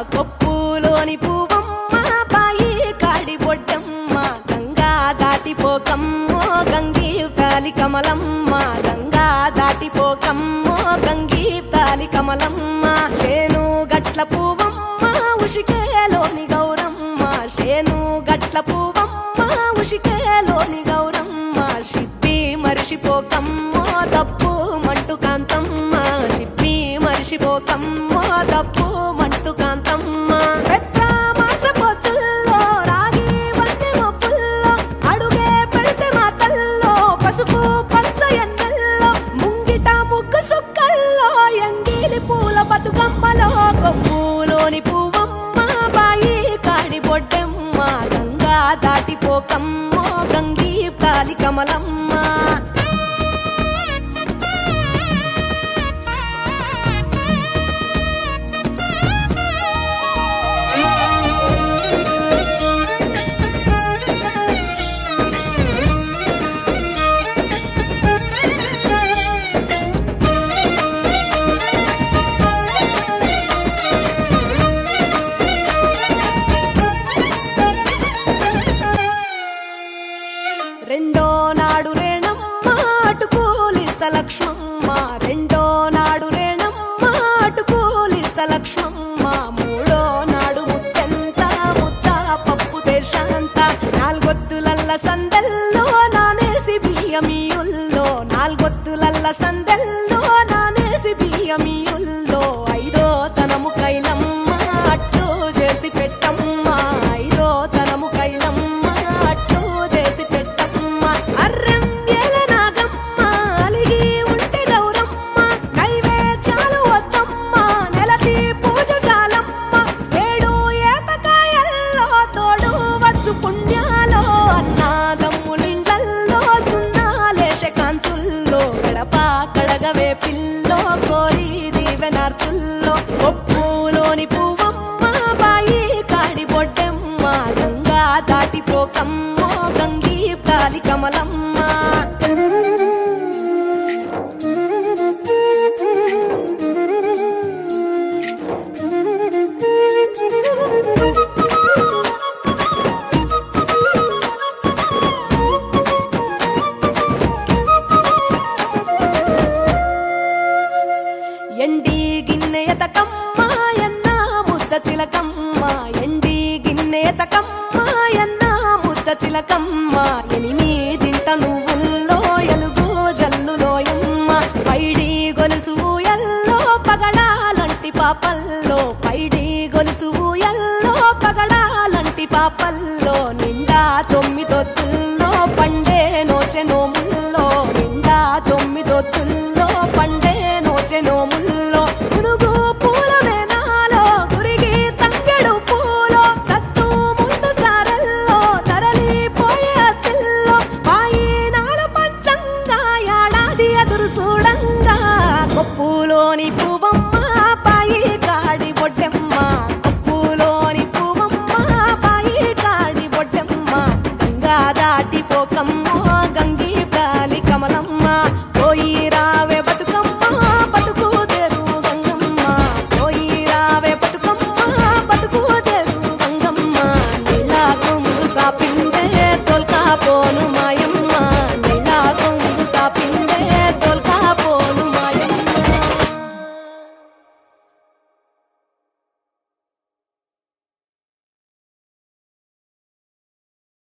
కొప్పులోని పువ్వమ్మ బాయి కాడి బొడ్డమ్మ గంగా దాటిపోకమ్మో గంగీ తాలి కమలమ్మ గంగా దాటిపోకమ్మో గంగీ తాలి కమలమ్మ శేను గట్ల పువ్వమ్మ ఉషికేలోని గౌరమ్మ శేను గట్ల పువ్వమ్మ ఉషికేలోని గౌరమ్మ షిప్పి మరిషిపోకమ్మో తప్పు మంటు కాంతమ్మ షిప్పి మరిషిపోకమ్మో తప్పు మంటు కాంతమ్మ పెద్ద మాస పొత్తుల్లో రాగి వన్నె మొప్పుల్లో అడుగే పెడితే మా తల్లో పసుపు పచ్చ ఎన్నెల్లో ముంగిట ముగ్గు సుక్కల్లో ఎంగిలి పూల బతుకమ్మలో కొమ్ములోని పువ్వమ్మ బాయి కాడి బొడ్డెమ్మ గంగా దాటిపోకమ్మో గంగీ తాలి కమలమ్మ రెండో నాడు రేణమ్మ అటుకూలిస్త లక్ష్మమ్మ రెండో నాడు రేణమ్మ అటుకూలిస్త లక్ష్మమ్మ మూడో నాడు ముత్తెంత ముద్ద పప్పు దేశంత నాలుగొత్తులల్ల సందెల్లో నానేసి బియ్యమియుల్లో నాలుగొత్తులల్ల సందెల్లో నానేసి బియ్యమియుల్లో ఐదో తనము కైలమ్మ అట్టు చేసి పెట్టమ్మ ఐదో తనము కైలమ్మ అట్టు చేసి పెట్టమ్మ అర్రం ఏల నాగమ్మ అలిగి ఉంటే గౌరమ్మ నైవేద్యాలు వద్దమ్మ నెలతి పూజశాలమ్మ ఏడు ఏపకాయల్లో తోడు వచ్చు పుణ్యాలో అన్నాదమ్ములింగల్లో సున్నాలేశ కాంతుల్లో గడప కడగవే పిల్లో కోరి దీవెనార్తుల్లో ఒప్పులోని పువ్వమ్మ బాయి కాడి బొడ్డెమ్మ గంగా దాటిపోకమ్మో గంగీ తాలి కమలమ్మ ఎండి గిన్నెయతకమ్మ ఎన్న ముద్ద చిలకమ్మ ఎండి గిన్నెయతకమ్మ ఎన్న ముద్ద చిలకమ్మ ఎనిమిదింట నువ్వుల్లో ఎలుగు జల్లులోయమ్మ పైడి గొలుసు ఎల్లో పగడాలంటి పాపల్లో పై